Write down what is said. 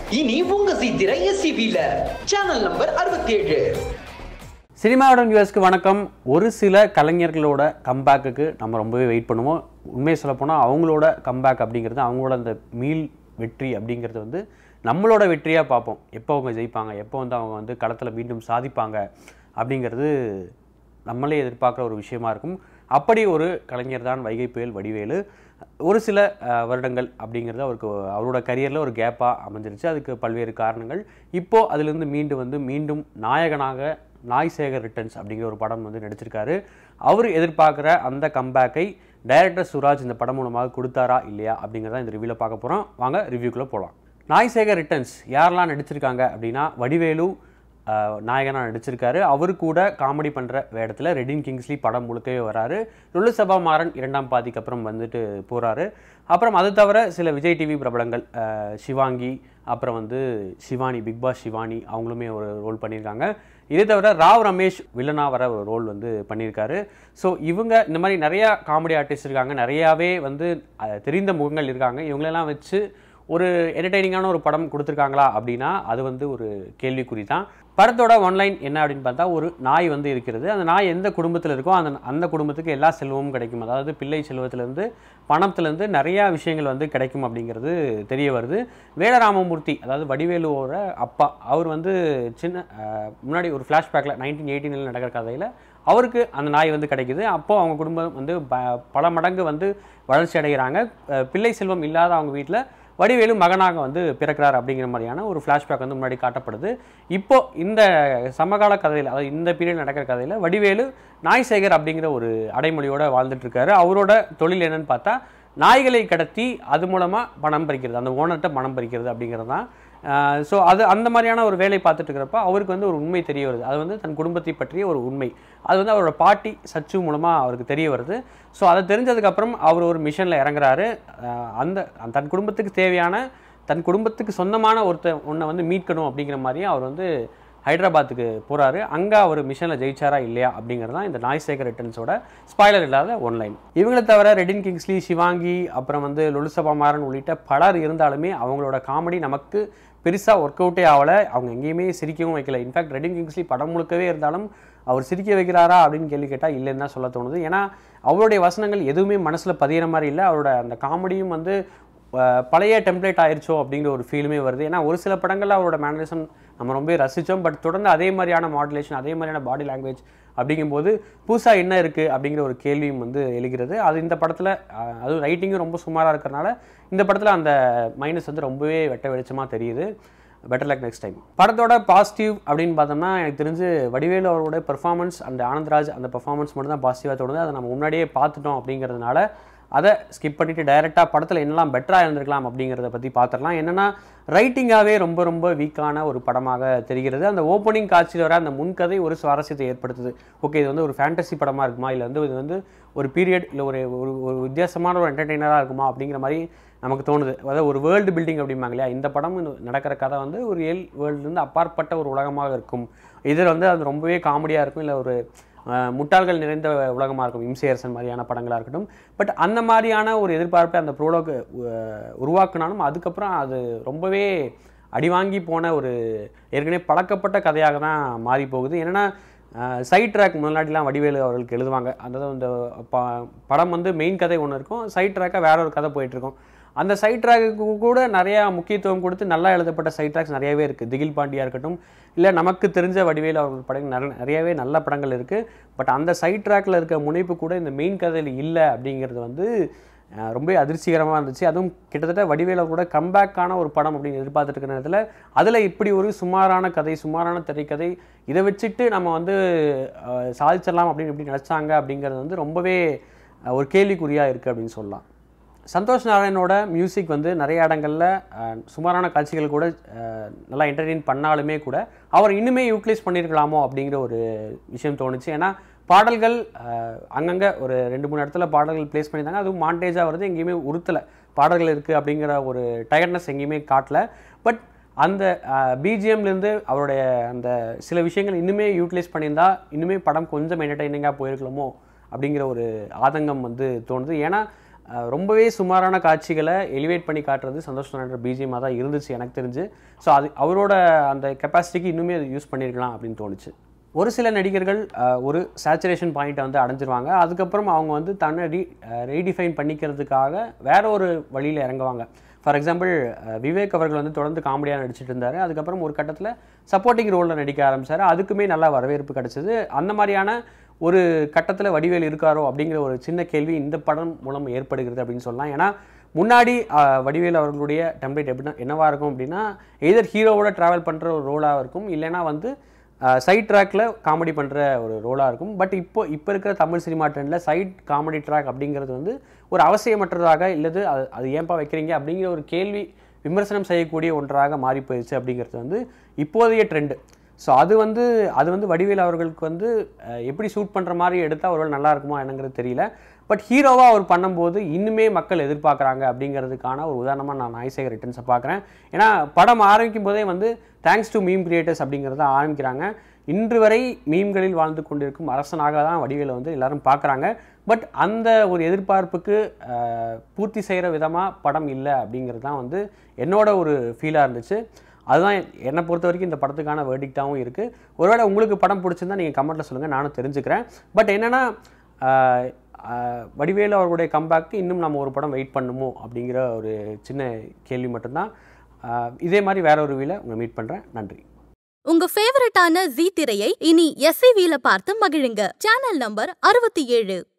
இனி உங்க சித்திர எஸ்சிபில சேனல் நம்பர் அறுபத்தி ஏழு சினிமாவுடன் யூஎஸ்க்கு வணக்கம் ஒரு சில கலைஞர்களோட கம்பேக்குக்கு நம்ம ரொம்பவே வெயிட் பண்ணுவோம் உண்மையை சொல்லப்போனால் அவங்களோட கம்பேக் அப்படிங்கிறது அவங்களோட அந்த மீள் வெற்றி அப்படிங்கிறது வந்து நம்மளோட வெற்றியாக பார்ப்போம் எப்போ அவங்க ஜெயிப்பாங்க எப்போ வந்து அவங்க வந்து களத்தில் மீண்டும் சாதிப்பாங்க அப்படிங்கிறது நம்மளே எதிர்பார்க்குற ஒரு விஷயமா இருக்கும் அப்படி ஒரு கலைஞர் தான் வைகை புயல் வடிவேலு ஒரு சில அஹ், வருடங்கள் அப்படிங்கிறது அவருக்கு அவரோட கரியரில் ஒரு கேப்பாக அமைஞ்சிருச்சு அதுக்கு பல்வேறு காரணங்கள் இப்போது அதிலிருந்து மீண்டு வந்து மீண்டும் நாயகனாக நாய் சேகர் ரிட்டர்ன்ஸ் அப்படிங்கிற ஒரு படம் வந்து நடிச்சிருக்காரு அவர் எதிர்பார்க்குற அந்த கம்பேக்கை டைரக்டர் சுராஜ் இந்த படம் மூலமாக கொடுத்தாரா இல்லையா அப்படிங்கிறத இந்த ரிவ்யூவில் பார்க்க போகிறோம் வாங்க ரிவ்யூக்குள்ளே போகலாம் நாய் சேகர் ரிட்டர்ன்ஸ் யாரெல்லாம் நடிச்சிருக்காங்க அப்படின்னா வடிவேலு நாயகனாக நடிச்சிருக்காரு அவர் கூட காமெடி பண்ணுற வேடத்தில் ரெடின் கிங்ஸ்லி படம் முழுக்கவே வராரு லுல்லு சபா மாறன் இரண்டாம் பாதிக்கு அப்புறம் வந்துட்டு போகிறாரு அப்புறம் அது தவிர சில விஜய் டிவி பிரபலங்கள் அஹ், சிவாங்கி அப்புறம் வந்து சிவானி பிக் பாஸ் சிவானி அவங்களுமே ஒரு ரோல் பண்ணியிருக்காங்க இதே தவிர ராவ் ரமேஷ் வில்லனா வர ஒரு ரோல் வந்து பண்ணியிருக்காரு ஸோ இவங்க இந்த மாதிரி நிறையா காமெடி ஆர்டிஸ்ட் இருக்காங்க நிறையாவே வந்து அஹ், தெரிந்த முகங்கள் இருக்காங்க இவங்களெல்லாம் வச்சு ஒரு என்டர்டெய்னிங்கான ஒரு படம் கொடுத்துருக்காங்களா அப்படின்னா அது வந்து ஒரு கேள்விக்குறி தான் படத்தோட ஒன்லைன் என்ன அப்படின்னு பார்த்தா ஒரு நாய் வந்து இருக்கிறது அந்த நாய் எந்த குடும்பத்தில் இருக்கோ அந்த அந்த குடும்பத்துக்கு எல்லா செல்வமும் கிடைக்கும் அதாவது பிள்ளை செல்வத்திலேருந்து பணத்துலேருந்து நிறையா விஷயங்கள் வந்து கிடைக்கும் அப்படிங்கிறது தெரிய வருது வேலராமமூர்த்தி அதாவது வடிவேலுவோட அப்பா அவர் வந்து சின்ன அஹ், முன்னாடி ஒரு ஃப்ளாஷ்பேக்கில் நைன்டீன் எயிட்டீனில் நடக்கிற கதையில் அவருக்கு அந்த நாய் வந்து கிடைக்குது அப்போது அவங்க குடும்பம் வந்து ப- பல மடங்கு வந்து வளர்ச்சி அடைகிறாங்க அஹ், பிள்ளை செல்வம் இல்லாத அவங்க வீட்டில் வடிவேலு மகனாக வந்து பிறக்கிறார் அப்படிங்கிற மாதிரியான ஒரு ஃப்ளாஷ்பேக் வந்து முன்னாடி காட்டப்படுது இப்போ இந்த சமகால கதையில் அதாவது இந்த பீரியட் நடக்கிற கதையில் வடிவேலு நாய் சேகர் அப்படிங்கிற ஒரு அடைமொழியோட வாழ்ந்துட்டு இருக்காரு அவரோட தொழில் என்னன்னு பார்த்தா நாய்களை கடத்தி அது மூலமாக பணம் பறிக்கிறது அந்த ஓனர்கிட்ட பணம் பறிக்கிறது அப்படிங்கிறது தான் ஸோ அது அந்த மாதிரியான ஒரு வேலை பார்த்துட்டு இருக்கிறப்ப அவருக்கு வந்து ஒரு உண்மை தெரிய வருது அது வந்து தன் குடும்பத்தை பற்றிய ஒரு உண்மை அது வந்து அவரோட பாட்டி சச்சு மூலமாக அவருக்கு தெரிய வருது ஸோ அதை தெரிஞ்சதுக்கப்புறம் அவர் ஒரு மிஷனில் இறங்குறாரு அஹ் அந்த தன் குடும்பத்துக்கு தேவையான தன் குடும்பத்துக்கு சொந்தமான ஒருத்த ஒன்றை வந்து மீட்கணும் அப்படிங்கிற மாதிரியே அவர் வந்து ஹைதராபாத்துக்கு போகிறாரு அங்கே அவர் மிஷனில் ஜெயிச்சாரா இல்லையா அப்படிங்கிறது தான் இந்த நாய் சேகர் ரிட்டர்ன்ஸோட ஸ்பாய்லர் இல்லாத ஒன்லைன் இவங்களை தவிர ரெடின் கிங்ஸ்லி சிவாங்கி அப்புறம் வந்து லுலுசபா மாறன் உள்ளிட்ட பலர் இருந்தாலுமே அவங்களோட காமெடி நமக்கு பெருசாக ஒர்க் அவுட்டே ஆகலை அவங்க எங்கேயுமே சிரிக்கவும் வைக்கல இன்ஃபேக்ட் ரெடின் கிங்ஸ்லி படம் முழுக்கவே இருந்தாலும் அவர் சிரிக்க வைக்கிறாரா அப்படின்னு கேள்வி கேட்டால் இல்லைன்னு தான் சொல்ல தோணுது ஏன்னா அவருடைய வசனங்கள் எதுவுமே மனசில் பதிகிற மாதிரி இல்லை அவரோட அந்த காமெடியும் வந்து அஹ், பழைய டெம்ப்ளேட் ஆயிருச்சோ அப்படிங்கிற ஒரு ஃபீலுமே வருது ஏன்னா ஒரு சில படங்களில் அவரோட மேனரிசம் நம்ம ரொம்ப ரசித்தோம் பட் தொடர்ந்து அதே மாதிரியான மாடுலேஷன் அதே மாதிரியான பாடி லாங்குவேஜ் அப்படிங்கும்போது புதுசாக என்ன இருக்குது அப்படிங்கிற ஒரு கேள்வியும் வந்து எழுகிறது அது இந்த படத்தில் அதுவும் ரைட்டிங்கும் ரொம்ப சுமாராக இருக்கிறனால இந்த படத்தில் அந்த மைனஸ் வந்து ரொம்பவே வெட்ட வெளிச்சமாக தெரியுது பெட்டர் லக் நெக்ஸ்ட் டைம் படத்தோட பாசிட்டிவ் அப்படின்னு பார்த்தோம்னா எனக்கு தெரிஞ்சு வடிவேலு அவரோட பெர்ஃபார்மன்ஸ் அந்த ஆனந்த்ராஜ் அந்த பெர்ஃபார்மன்ஸ் மட்டும் தான் பாசிட்டிவாக தோணுது அதை நம்ம முன்னாடியே பார்த்துட்டோம் அப்படிங்கிறதுனால அதை ஸ்கிப் பண்ணிட்டு டைரெக்டாக படத்தில் என்னெல்லாம் பெட்டராக இருந்திருக்கலாம் அப்படிங்கிறத பற்றி பார்த்துடலாம் என்னென்னா ரைட்டிங்காகவே ரொம்ப ரொம்ப வீக்கான ஒரு படமாக தெரிகிறது அந்த ஓப்பனிங் காட்சியில் வர அந்த முன்கதை ஒரு சுவாரஸ்யத்தை ஏற்படுத்துது ஓகே இது வந்து ஒரு ஃபேண்டசி படமாக இருக்குமா இல்லை வந்து இது வந்து ஒரு பீரியட் இல்லை ஒரு ஒரு ஒரு வித்தியாசமான ஒரு என்டர்டெய்னராக இருக்குமா அப்படிங்கிற மாதிரி நமக்கு தோணுது அதாவது ஒரு வேர்ல்டு பில்டிங் அப்படிம்பாங்க இல்லையா இந்த படம் இந்த நடக்கிற கதை வந்து ஒரு எல் வேர்ல்டுலேருந்து அப்பாற்பட்ட ஒரு உலகமாக இருக்கும் இதில் வந்து அது ரொம்பவே காமெடியாக இருக்கும் இல்லை ஒரு அஹ், முட்டாள்கள் நிறைந்த உலகமாக இருக்கும் இம்சேரசன் மாதிரியான படங்களாக இருக்கட்டும் பட் அந்த மாதிரியான ஒரு எதிர்பார்ப்பை அந்த ப்ரோலோக் உருவாக்குனாலும் அதுக்கப்புறம் அது ரொம்பவே அடிவாங்கி போன ஒரு ஏற்கனவே பழக்கப்பட்ட கதையாக தான் மாறி போகுது என்னென்னா சைட் ட்ராக் முன்னாடிலாம் வடிவேலு அவர்களுக்கு எழுதுவாங்க அதாவது இந்த ப படம் வந்து மெயின் கதை ஒன்று இருக்கும் சைட் ட்ராக்காக வேற ஒரு கதை போயிட்டுருக்கும் அந்த சைட் ட்ராக்கு கூட நிறையா முக்கியத்துவம் கொடுத்து நல்லா எழுதப்பட்ட சைட் ட்ராக்ஸ் நிறையவே இருக்குது திகில் பாண்டியாக இருக்கட்டும் இல்லை நமக்கு தெரிஞ்ச வடிவேலு அவர்கள் படங்கள் நிறைய நிறையவே நல்ல படங்கள் இருக்குது பட் அந்த சைட் ட்ராக்கில் இருக்க முனைப்பு கூட இந்த மெயின் கதையில் இல்லை அப்படிங்கிறது வந்து அஹ், ரொம்ப அதிர்ச்சிகரமாக இருந்துச்சு அதுவும் கிட்டத்தட்ட வடிவேலு கூட கம்பேக்கான ஒரு படம் அப்படின்னு எதிர்பார்த்துட்டு இருக்கிற நேரத்தில் அதில் இப்படி ஒரு சுமாரான கதை சுமாரான திரைக்கதை இதை வச்சுட்டு நம்ம வந்து அஹ், சாதிச்சிடலாம் அப்படின்னு எப்படி நினச்சாங்க அப்படிங்கிறது வந்து ரொம்பவே அஹ், ஒரு கேள்விக்குறியாக இருக்குது அப்படின்னு சொல்லலாம் சந்தோஷ் நாராயணோட மியூசிக் வந்து நிறைய இடங்களில் அஹ், சுமாரான காட்சிகள் கூட அஹ், நல்லா என்டர்டெயின் பண்ணாலுமே கூட அவர் இன்னுமே யூட்டிலைஸ் பண்ணியிருக்கலாமோ அப்படிங்கிற ஒரு விஷயம் தோணுச்சு ஏன்னா பாடல்கள் அஹ், அங்கங்கே ஒரு ரெண்டு மூணு இடத்துல பாடல்கள் ப்ளேஸ் பண்ணியிருந்தாங்க அதுவும் மாண்டேஜாக வருது எங்கேயுமே உறுத்தலை பாடல்கள் இருக்குது அப்படிங்கிற ஒரு டயர்ட்னஸ் எங்கேயுமே காட்டல பட் அந்த பிஜிஎம்லேருந்து அவருடைய அந்த சில விஷயங்கள் இன்னுமே யூட்டிலைஸ் பண்ணியிருந்தா இன்னுமே படம் கொஞ்சம் என்டர்டெய்னிங்காக போயிருக்கலாமோ அப்படிங்கிற ஒரு ஆதங்கம் வந்து தோணுது ஏன்னா அஹ், ரொம்பவே சுமாரான காட்சிகளை எலிவேட் பண்ணி காட்டுறது சந்தோஷ் நாயுடு பிஜிஎம்மாக தான் இருந்துச்சு எனக்கு தெரிஞ்சு ஸோ அது அவரோட அந்த கெப்பாசிட்டிக்கு இன்னுமே அது யூஸ் பண்ணியிருக்கலாம் அப்படின்னு தோணுச்சு ஒரு சில நடிகர்கள் அஹ், ஒரு சேச்சுரேஷன் பாயிண்ட்டை வந்து அடைஞ்சிருவாங்க அதுக்கப்புறம் அவங்க வந்து தன்னை ரீ ரீடிஃபைன் பண்ணிக்கிறதுக்காக வேற ஒரு வழியில் இறங்குவாங்க ஃபார் எக்ஸாம்பிள் விவேக் அவர்கள் வந்து தொடர்ந்து காமெடியாக நடிச்சிட்டு இருந்தார் அதுக்கப்புறம் ஒரு கட்டத்தில் சப்போர்ட்டிங் ரோலில் நடிக்க ஆரம்பிச்சார் அதுக்குமே நல்லா வரவேற்பு கிடைச்சது அந்த மாதிரியான ஒரு கட்டத்தில் வடிவேல் இருக்காரோ அப்படிங்கிற ஒரு சின்ன கேள்வி இந்த படம் மூலம் ஏற்படுகிறது அப்படின்னு சொல்லலாம் ஏன்னா முன்னாடி அஹ், வடிவேல் அவர்களுடைய டெம்ப்ளேட் எப்படி என்னவா இருக்கும் அப்படின்னா எதர் ஹீரோவோட ட்ராவல் பண்ணுற ஒரு ரோலாக இருக்கும் இல்லைன்னா வந்து சைட் ட்ராக்ல காமெடி பண்ணுற ஒரு ரோலாக இருக்கும் பட் இப்போ இப்போ இருக்கிற தமிழ் சினிமா ட்ரெண்டில் சைட் காமெடி ட்ராக் அப்படிங்கிறது வந்து ஒரு அவசியமற்றதாக இல்லது அது அது ஏன்பா வைக்கிறீங்க அப்படிங்கிற ஒரு கேள்வி விமர்சனம் செய்யக்கூடிய ஒன்றாக மாறி போயிடுச்சு அப்படிங்கிறது வந்து இப்போதைய ட்ரெண்டு ஸோ அது வந்து அது வந்து வடிவேல் அவர்களுக்கு வந்து அஹ், எப்படி சூட் பண்ணுற மாதிரி எடுத்தால் ஒருவேளை நல்லா இருக்குமா என்னங்கிறது தெரியல பட் ஹீரோவாக அவர் பண்ணும்போது இன்னுமே மக்கள் எதிர்பார்க்குறாங்க அப்படிங்கிறதுக்கான ஒரு உதாரணமாக நான் நாய்சேகர் ரிட்டர்ன்ஸை பார்க்குறேன் ஏன்னா படம் ஆரம்பிக்கும் போதே வந்து தேங்க்ஸ் டு மீம் கிரியேட்டர்ஸ் அப்படிங்கிறத ஆரம்பிக்கிறாங்க இன்று வரை மீம்களில் வாழ்ந்து கொண்டிருக்கும் அரசனாக தான் வடிவேலை வந்து எல்லாரும் பார்க்குறாங்க பட் அந்த ஒரு எதிர்பார்ப்புக்கு அஹ், பூர்த்தி செய்கிற விதமாக படம் இல்லை அப்படிங்கிறது தான் வந்து என்னோட ஒரு ஃபீலாக இருந்துச்சு அதுதான் என்னை பொறுத்த வரைக்கும் இந்த படத்துக்கான வேர்டிக்டாகவும் இருக்குது ஒருவேளை உங்களுக்கு படம் பிடிச்சிருந்தா நீங்கள் கமெண்ட்டில் சொல்லுங்கள் நானும் தெரிஞ்சுக்கிறேன் பட் என்னென்னா வடிவேலு அவர்களுடைய கம்பேக்கு இன்னும் நம்ம ஒரு படம் வெயிட் பண்ணுமோ அப்படிங்கிற ஒரு சின்ன கேள்வி மட்டும்தான் ஆஹ் இதே மாதிரி வேற ஒரு வீல உங்களை மீட் பண்ணுறேன் நன்றி உங்க ஃபேவரட்டான ஜீ திரையை இனி எஸ்ஐவில பார்த்து மகிழுங்க சேனல் நம்பர் அறுபத்தி ஏழு